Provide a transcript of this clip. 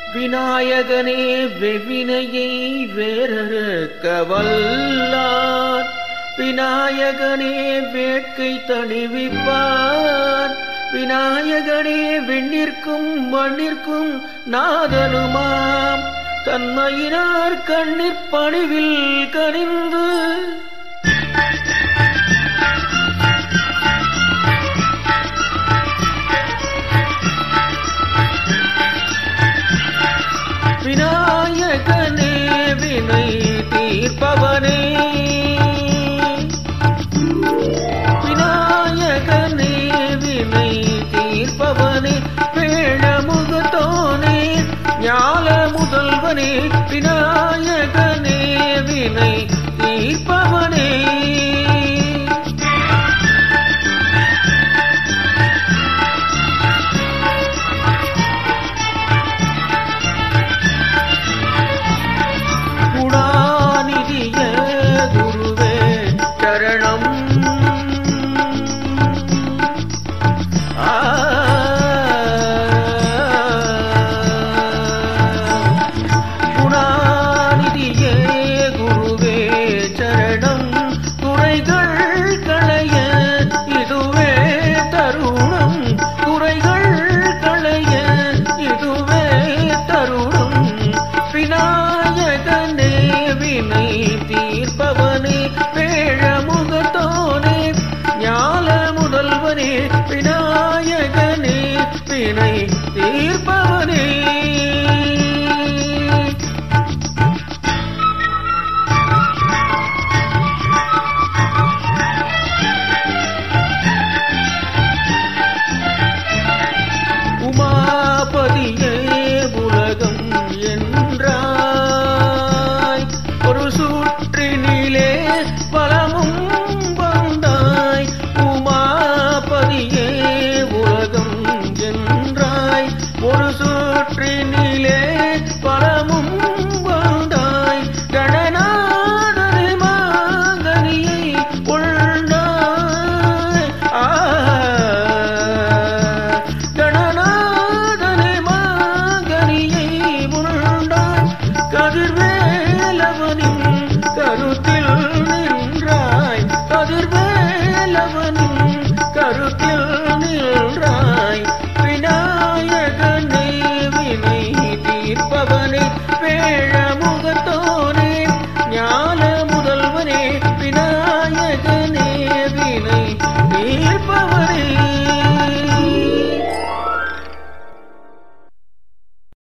விநாயகனே வெவினையை வேறறுக்க வல்லார் விநாயகனே வேட்கை தணிவிப்பார் விநாயகனே வெண்ணிற்கும் மண்ணிற்கும் நாதனுமாம் தன்மையினார் கண்ணிற் பணிவில் கனிந்து விநாயகனே வினை தீர்ப்பவனே விநாயகனே வினை தீர்ப்பவனே வேணமுகத்தோனே ஞால முதல்வனே விநாயகனே வினை தீர்ப்பவனே குணாநிதிய குருவே சரணம் ஆ. குணாநிதியே குருவே சரணம் குறைகள் களைய இதுவே தருணம் குறைகள் களைய இதுவே தருணம் விநாயகனே வினை தீர்ப்பவனே வேழமுகத்தோனே ஞால முதல்வனே விநாயகனே வினை தீர்ப்பவனே